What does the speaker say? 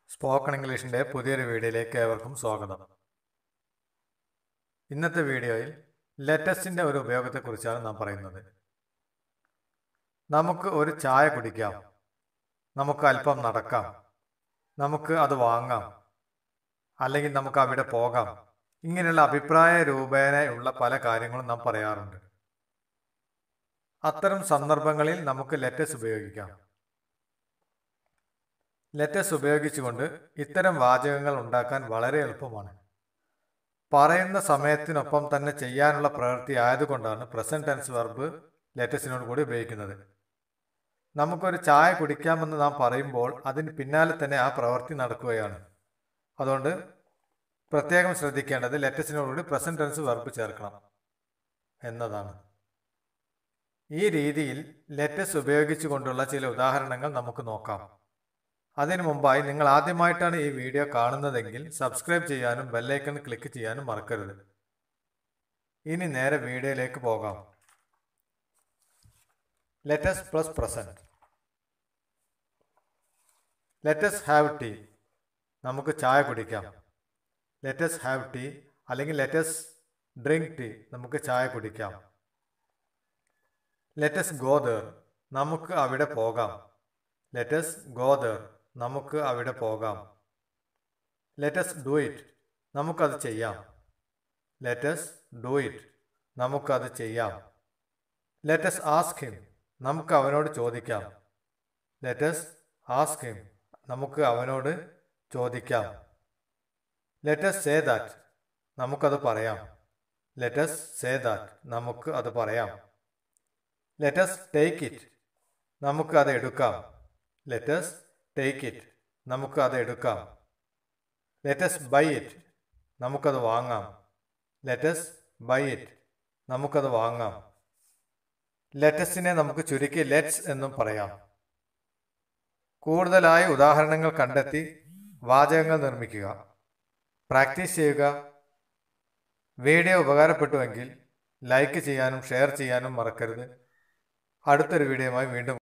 spoken ഇംഗ്ലീഷിൻ്റെ പുതിയൊരു വീഡിയോയിലേക്ക് ഏവർക്കും സ്വാഗതം ഇന്നത്തെ വീഡിയോയിൽ ലെറ്റസ്റ്റിൻ്റെ ഒരു ഉപയോഗത്തെക്കുറിച്ചാണ് നാം പറയുന്നത് നമുക്ക് ഒരു ചായ കുടിക്കാം നമുക്ക് അല്പം നടക്കാം നമുക്ക് അത് വാങ്ങാം അല്ലെങ്കിൽ നമുക്ക് അവിടെ പോകാം ഇങ്ങനെയുള്ള അഭിപ്രായ രൂപേണയുള്ള പല കാര്യങ്ങളും നാം പറയാറുണ്ട് അത്തരം സന്ദർഭങ്ങളിൽ നമുക്ക് ലെറ്റസ് ഉപയോഗിക്കാം ലെറ്റസ് ഉപയോഗിച്ചുകൊണ്ട് ഇത്തരം വാചകങ്ങൾ ഉണ്ടാക്കാൻ വളരെ എളുപ്പമാണ് പറയുന്ന സമയത്തിനൊപ്പം തന്നെ ചെയ്യാനുള്ള പ്രവൃത്തി ആയതുകൊണ്ടാണ് പ്രസന്റ് ടെൻസ് വെർബ് ലെറ്റസിനോട് കൂടി ഉപയോഗിക്കുന്നത് നമുക്കൊരു ചായ കുടിക്കാമെന്ന് നാം പറയുമ്പോൾ അതിന് പിന്നാലെ തന്നെ ആ പ്രവൃത്തി നടക്കുകയാണ് അതുകൊണ്ട് പ്രത്യേകം ശ്രദ്ധിക്കേണ്ടത് ലെറ്റസിനോടുകൂടി പ്രസന്റ് ടെൻസ് വെർബ് ചേർക്കണം എന്നതാണ് ഈ രീതിയിൽ ലെറ്റസ് ഉപയോഗിച്ചുകൊണ്ടുള്ള ചില ഉദാഹരണങ്ങൾ നമുക്ക് നോക്കാം അതിനു മുമ്പായി നിങ്ങൾ ആദ്യമായിട്ടാണ് ഈ വീഡിയോ കാണുന്നതെങ്കിൽ സബ്സ്ക്രൈബ് ചെയ്യാനും ബെല്ലൈക്കൺ ക്ലിക്ക് ചെയ്യാനും മറക്കരുത് ഇനി നേരെ വീഡിയോയിലേക്ക് പോകാം let's plus present let's have tea നമുക്ക് ചായ കുടിക്കാം ലെറ്റസ് ഹാവ് ടീ അല്ലെങ്കിൽ ലെറ്റസ് ഡ്രിങ്ക് ടീ നമുക്ക് ചായ കുടിക്കാം ലെറ്റസ് ഗോദർ നമുക്ക് അവിടെ പോകാം ലെറ്റസ് ഗോദർ നമുക്ക് അവിടെ പോകാം ലെറ്റസ് ഡു ഇറ്റ് നമുക്കത് ചെയ്യാം ലെറ്റസ് ഡു ഇറ്റ് നമുക്കത് ചെയ്യാം ലെറ്റസ് ആസ്ക് ഹിം നമുക്ക് അവനോട് ചോദിക്കാം ലെറ്റസ് ആസ്ക് ഹിം നമുക്ക് അവനോട് ചോദിക്കാം ലെറ്റസ് സേ ദാറ്റ് നമുക്കത് പറയാം ലെറ്റസ് സേ ദാറ്റ് നമുക്ക് അത് പറയാം ലെറ്റസ് ടേക്ക് ഇറ്റ് നമുക്ക് അത് എടുക്കാം ലെറ്റസ് ടേക്ക് ഇറ്റ് നമുക്ക് അത് എടുക്കാം ലെറ്റസ് ബൈ ഇറ്റ് നമുക്കത് വാങ്ങാം ലെറ്റസ് ബൈ ഇറ്റ് നമുക്കത് വാങ്ങാം ലെറ്റസിനെ നമുക്ക് ചുരുക്കി ലെറ്റ്സ് എന്നും പറയാം കൂടുതലായി ഉദാഹരണങ്ങൾ കണ്ടെത്തി വാചകങ്ങൾ നിർമ്മിക്കുക പ്രാക്ടീസ് ചെയ്യുക വീഡിയോ ഉപകാരപ്പെട്ടുവെങ്കിൽ ലൈക്ക് ചെയ്യാനും ഷെയർ ചെയ്യാനും മറക്കരുത് അടുത്തൊരു വീഡിയോയുമായി വീണ്ടും